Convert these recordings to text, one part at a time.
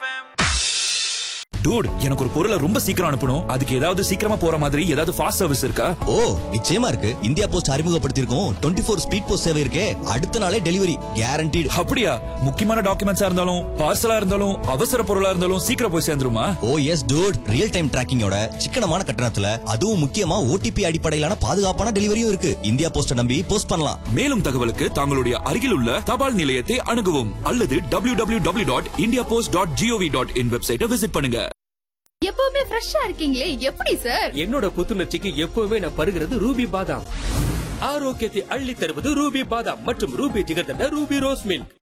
Dude எனக்கு ஒரு பொருளை ரொம்ப சீக்கிரம் அனுப்பணும் அதுக்கு ஏதாவது சீக்கிரமா போற மாதிரி ஏதாவது ஃபாஸ்ட் சர்வீஸ் இருக்கா ஓ நிச்சயமா இருக்கு இந்தியா போஸ்ட் அறிமுகப்படுத்தியிருக்கோம் டுவெண்ட்டி ஃபோர் ஸ்பீட் போஸ்ட் சேவை இருக்கே அடுத்த நாளே டெலிவரி கேரண்டீடு அப்படியா முக்கியமான டாக்குமெண்ட்ஸா இருந்தாலும் பார்சலா இருந்தாலும் அவசர பொருளா இருந்தாலும் சீக்கிரம் போய் சேர்ந்துருமா oh yes dude real time டிராக்கிங்கோட சிக்கனமான கட்டணத்துல அதுவும் முக்கியமா ஓடிபி அடிப்படையிலான பாதுகாப்பான டெலிவரியும் இருக்கு இந்தியா போஸ்ட நம்பி போஸ்ட் பண்ணலாம் மேலும் தகவலுக்கு தங்களுடைய அருகில் உள்ள தபால் நிலையத்தை அணுகவும் அல்லது W W W dot India post dot gov dot in வெப்சைட்டை விசிட் பண்ணுங்க எப்பவுமே ஃப்ரெஷ்ஷா இருக்கீங்களே எப்படி சார் என்னோட புத்துணர்ச்சிக்கு எப்பவுமே நான் பருகிறது ரூபி பாதாம் ஆரோக்கியத்தை அள்ளி தருவது ரூபி பாதாம் மற்றும் Ruby jigarthanda Ruby rose milk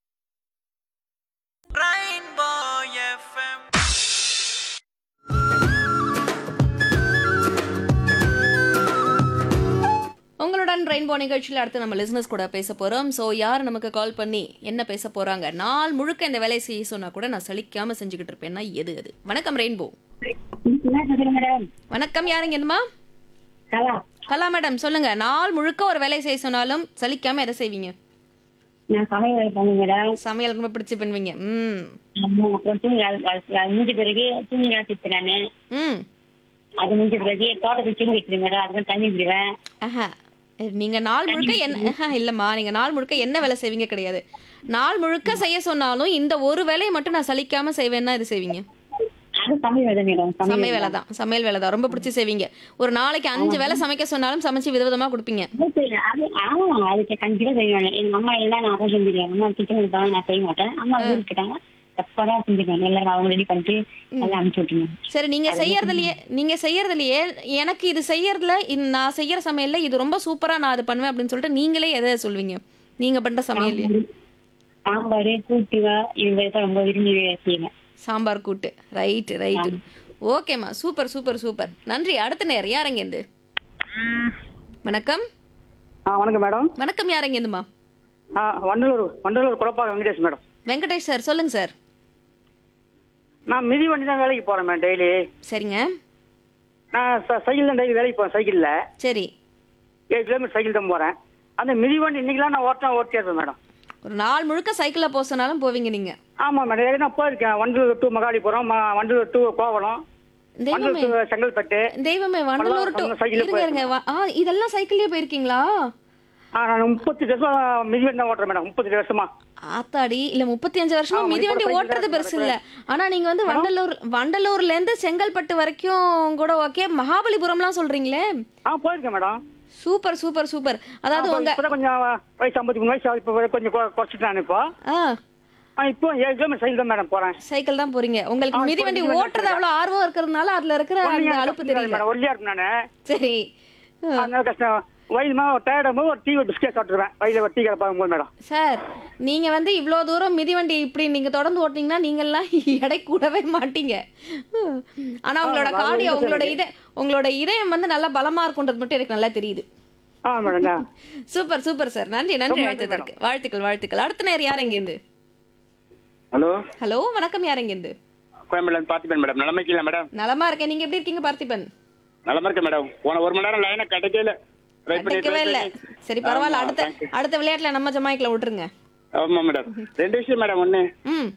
உங்களுடன் ரெயின்போ நிகழ்ச்சியில் அடுத்து நம்ம லிசனஸ் கூட பேச போறோம் ஸோ யார் நமக்கு கால் பண்ணி என்ன பேச போறாங்க நாள் முழுக்க இந்த வேலையை செய்ய சொன்னா கூட நான் சலிக்காம செஞ்சுக்கிட்டு இருப்பேன்னா எது அது வணக்கம் ரெயின்போ மேடம் வணக்கம் யாருங்க என்னமா கலா கலா மேடம் சொல்லுங்க நாள் முழுக்க ஒரு வேலையை செய்ய சொன்னாலும் சலிக்காம எதை செய்வீங்க நான் சமையல் வேலை பண்ணேன் மேடம் சமையல் ரொம்ப பிடிச்சு பண்ணுவீங்க ம் ஆமா, அப்புறம் துணி அது- அது- அது முடிஞ்ச பிறகு துணி காத்திட்டு நானு ம் அது முடிஞ்ச பிறகு தோட்டத்துக்கு துணி வைக்கிறேன் மேடம் அதுக்கு தண்ணி விடுவேன் ஆஹா நீங்க நாள் முழுக்க என்ன ஆஹா, இல்லம்மா நீங்க நாள் முழுக்க என்ன வேலை செய்வீங்க கிடையாது நாள் முழுக்க செய்ய சொன்னாலும் இந்த ஒரு வேலையை மட்டும் நான் சலிக்காம செய்வேன்னா இது செய்வீங்க அது சமையல் வேலை மேடம் சமையல் வேலை தான் சமையல் வேலை தான் ரொம்ப பிடிச்சி செய்வீங்க ஒரு நாளைக்கு அஞ்சு வேலை சமைக்க சொன்னாலும் சமைச்சு விதவிதமா கொடுப்பீங்க அது ஆமா அதுக்கு கண்டிப்பா செய்வேன் எங்க அம்மா எல்லாம் நான் தான் செஞ்சிருக்கேன் அம்மா கிச்சன் இருக்காங்க நான் செய்ய மாட்டேன் அம்மா இருக்கிட்டாங்க தப்பா செஞ்சிருக்காங்க எல்லாரும் அவங்க ரெடி பண்ணிட்டு எல்லாம் அனுப்பிச்சு விட்டுருங்க சரி நீங்க செய்யறதுலயே நீங்க செய்யறதுலயே எனக்கு இது செய்யறதுல இந்த நான் செய்யற சமையல்ல இது ரொம்ப சூப்பரா நான் அது பண்ணுவேன் அப்படின்னு சொல்லிட்டு நீங்களே எதை சொல்வீங்க நீங்க பண்ற சமையல் சாம்பார் கூட்டுவா இது தான் ரொம்ப விரும்பி செய்வேன் சாம்பார் கூட்டு ரைட் ரைட் ஓகேம்மா சூப்பர் சூப்பர் சூப்பர் நன்றி அடுத்த நேரம் யாரங்கேந்து வணக்கம் ஆ வணக்கம் மேடம் வணக்கம் யாரங்கேந்துமா ஆ வண்டலூர் வண்டலூர் குழப்பா வெங்கடேஷ் மேடம் வெங்கடேஷ் சார் சொல்லுங்க சார் நான் மிதி வண்டி தான் வேலைக்கு போகிறேன் மேடம் டெய்லி சரிங்க நான் ச- சைக்கிள் தான் டெய்லி வேலைக்கு போகிறேன் சைக்கிளில் சரி ஏழு கிலோமீட்டர் சைக்கிள் தான் போகிறேன் அந்த மிதி வண்டி இன்னைக்கெல்லாம் நான் ஓட்டினா ஓட்டிடுறேன் மேடம் ஒரு நாள் முழுக்க சைக்கிள்ல போக சொன்னாலும் போவீங்க நீங்க ஆமாம் மேடம் ஏற்கனவே நான் போயிருக்கேன் வண்டலூர் டு மகாலிபுரம் ம- வண்டலூர் டு கோவளம் தெய்வமே வண்டலூர் to செங்கல்பட்டு தெய்வமே வண்டலூர் டு பல்லவரம் சைக்கிள்ல இருங்க இருங்க வா- ஆ இதெல்லாம் சைக்கிள்லயே போயிருக்கீங்களா ஆ நான் முப்பத்தெட்டு வருஷம் மிதி வண்டி தான் ஓட்டுறேன் மேடம் முப்பத்தெட்டு வருஷமா ஆத்தாடி இல்ல முப்பத்தி அஞ்சு வருஷமா ஆமா, மிதிவண்டி இப்ப ஓட்டுறது சைக்கிள் பெருசு இல்ல ஆனா நீங்க வந்து வண்டலூர் வண்டலூர்ல இருந்து செங்கல்பட்டு வரைக்கும் கூட ஓகே மகாபலிபுரம்லாம் சொல்றீங்களே ஆ போயிருக்கேன் மேடம் சூப்பர் சூப்பர் சூப்பர் அதாவது உங்க இப்போ கொஞ்சம் வயசு ஐம்பத்தி மூணு வயசு ஆகுது. இப்போ கொஞ்சம் கொ- குறைச்சிட்டேன் நான் இப்போ ஆ ஆ இப்போ ஏழு கிலோமீட்டர் சைக்கிள் தான் மேடம் போகிறேன் சைக்கிள் தான் போறீங்க உங்களுக்கு ஆ, மிதிவண்டி இப்ப ஓட்டுறது அவ்வளவு ஆர்வம் இருக்கிறதுனால அதுல இருக்கிற அந்த அலுப்பு தெரியல மேடம் ஒல்லியா இருக்கும் நானு சரி ஆ. அதனால கஷ்டம் வயலுமா ஒரு டயர்டும் போது ஒரு டீ ஒரு பிஸ்கெட் சாப்பிட்டுருவேன் வயலில் ஒரு டீ கடை பார்க்கும்போது மேடம் சார் நீங்க வந்து இவ்வளோ தூரம் மிதிவண்டி இப்படி நீங்க தொடர்ந்து ஓட்டினீங்கன்னா நீங்கெல்லாம் எடை கூடவே மாட்டீங்க ஆனா உங்களோட ஆமா, அது கார்டியோ உண்மை உங்களோட சரி. இத உங்களோட இதயம் வந்து நல்லா பலமா இருக்குன்றது மட்டும் எனக்கு நல்லா தெரியுது ஆ மேடம் சூப்பர் சூப்பர் சார் நன்றி நன்றி ரொம்ப நன்றி, வாழ்த்துதற்கு வாழ்த்துக்கள் வாழ்த்துக்கள் அடுத்த நேரம் யார் எங்கேருந்து ஹலோ ஹலோ வணக்கம் யார் எங்கேருந்து கோயம்பேடு பார்த்திபன் மேடம் நிலைமை கீழே மேடம் நலமா இருக்கேன் நீங்க எப்படி இருக்கீங்க பார்த்திபன் நலமா இருக்கேன் மேடம் போன ஒரு மணி நேரம் லைனை கிடைக்கல ட்ரை பண்ணி கிடைக்கவே இல்ல சரி பரவாயில்ல அடுத்த அடுத்த விளையாட்டுல நம்ம ஜமாய்க்குல விட்டுருங்க ஆமா மேடம் ரெண்டு விஷயம் மேடம் ஒண்ணு ம்